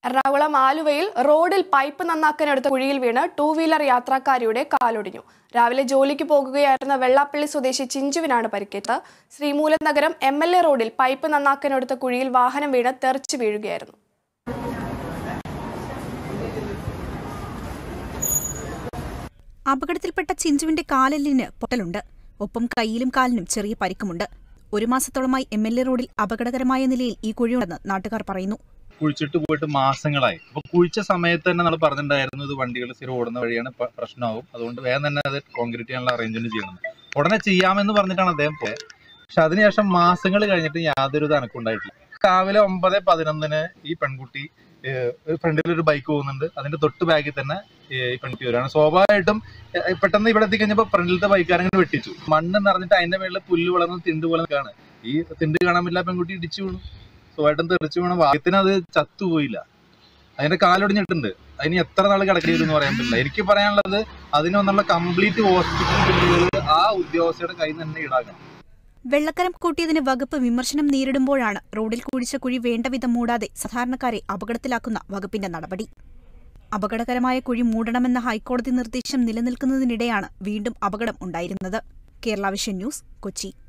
എറണാകുളം ആലുവയിൽ റോഡിൽ പൈപ്പ് നന്നാക്കാനെടുത്ത കുഴിയിൽ വീണ് ടൂ വീലർ യാത്രക്കാരിയുടെ കാലൊടിഞ്ഞു രാവിലെ ജോലിക്ക് പോകുകയായിരുന്ന വെള്ളാപ്പള്ളി സ്വദേശി ചിഞ്ചുവിനാണ് പരിക്കേറ്റത് Sreemoolam Nagaram M L A റോഡിൽ പൈപ്പ് നന്നാക്കാനെടുത്ത കുഴിയിൽ വാഹനം വീണ് തെറിച്ചു വീഴുകയായിരുന്നു അപകടത്തിൽപ്പെട്ട ചിഞ്ചുവിന്റെ കാലെല്ലിന് പൊട്ടലുണ്ട് ഒപ്പം കൈയിലും കാലിനും ചെറിയ പരിക്കുമുണ്ട് ഒരു മാസത്തോളമായി എം എൽ എ റോഡിൽ അപകടകരമായ നിലയിൽ ഈ കുഴിയുണ്ടെന്ന് നാട്ടുകാർ പറയുന്നു കുഴിച്ചിട്ട് പോയിട്ട് മാസങ്ങളായി അപ്പൊ കുഴിച്ച സമയത്ത് തന്നെ നമ്മൾ പറഞ്ഞിട്ടുണ്ടായിരുന്നു ഇത് വണ്ടികൾ സ്ഥിരം ഓടുന്ന വഴിയാണ് പ- പ്രശ്നമാവും അതുകൊണ്ട് വേഗം തന്നെ അത് കോൺക്രീറ്റ് ചെയ്യാനുള്ള അറേഞ്ച്മെന്റ് ചെയ്യണം ഉടനെ ചെയ്യാമെന്ന് പറഞ്ഞിട്ടാണ് അദ്ദേഹം പോയത് പക്ഷെ അതിനുശേഷം മാസങ്ങൾ കഴിഞ്ഞിട്ട് യാതൊരു ഇത് അനക്കുണ്ടായിട്ടില്ല രാവിലെ ഒമ്പത് പതിനൊന്നിന് ഈ പെൺകുട്ടി ഫ്രണ്ടിൽ ഒരു ബൈക്ക് പോകുന്നുണ്ട് അതിന്റെ തൊട്ട് ബാക്കിൽ തന്നെ ഏഹ്, ഈ പെൺകുട്ടി വരികയാണ് സ്വാഭാവികമായിട്ടും ഏഹ്, പെട്ടെന്ന് ഇവിടെ എത്തിക്കഴിഞ്ഞപ്പോൾ ഫ്രണ്ടിലത്തെ ബൈക്കാരങ്ങനെ വെട്ടിച്ചു മണ്ണ് നിറഞ്ഞിട്ട് അതിന്റെ മേളിൽ പുല്ല് വളർന്ന് തിണ്ട് പോലെ നിൽക്കുകയാണ് ഈ തിണ്ട് കാണാൻ പറ്റില്ല ആ പെൺകുട്ടി ഇടിച്ചു വീണു സുഖമായിട്ടും തെറിച്ചു വീണ ഭാഗ്യത്തിന് അത് ചത്തുപോയില്ല അതിന്റെ കാലൊടിഞ്ഞിട്ടുണ്ട് അതിന് എത്ര നാൾ കിടക്കേണ്ടി വരും എന്ന് പറയാൻ പറ്റില്ല എനിക്ക് പറയാനുള്ളത് അതിനൊന്നുള്ള കംപ്ലീറ്റ് ഹോസ്പിറ്റൽ ബില്ലുകൾ ആ ഉദ്യോഗസ്ഥയുടെ കയ്യിൽ നിന്ന് തന്നെ ഈടാക്കണം വെള്ളക്കരം കൂട്ടിയതിന് വകുപ്പ് വിമർശനം നേരിടുമ്പോഴാണ് റോഡിൽ കുഴിച്ച കുഴി വേണ്ടവിധം മൂടാതെ സാധാരണക്കാരെ അപകടത്തിലാക്കുന്ന വകുപ്പിന്റെ നടപടി അപകടകരമായ കുഴി മൂടണമെന്ന ഹൈക്കോടതി നിർദ്ദേശം നിലനിൽക്കുന്നതിനിടെയാണ് വീണ്ടും അപകടം ഉണ്ടായിരുന്നത് കേരള വിഷൻ ന്യൂസ് കൊച്ചി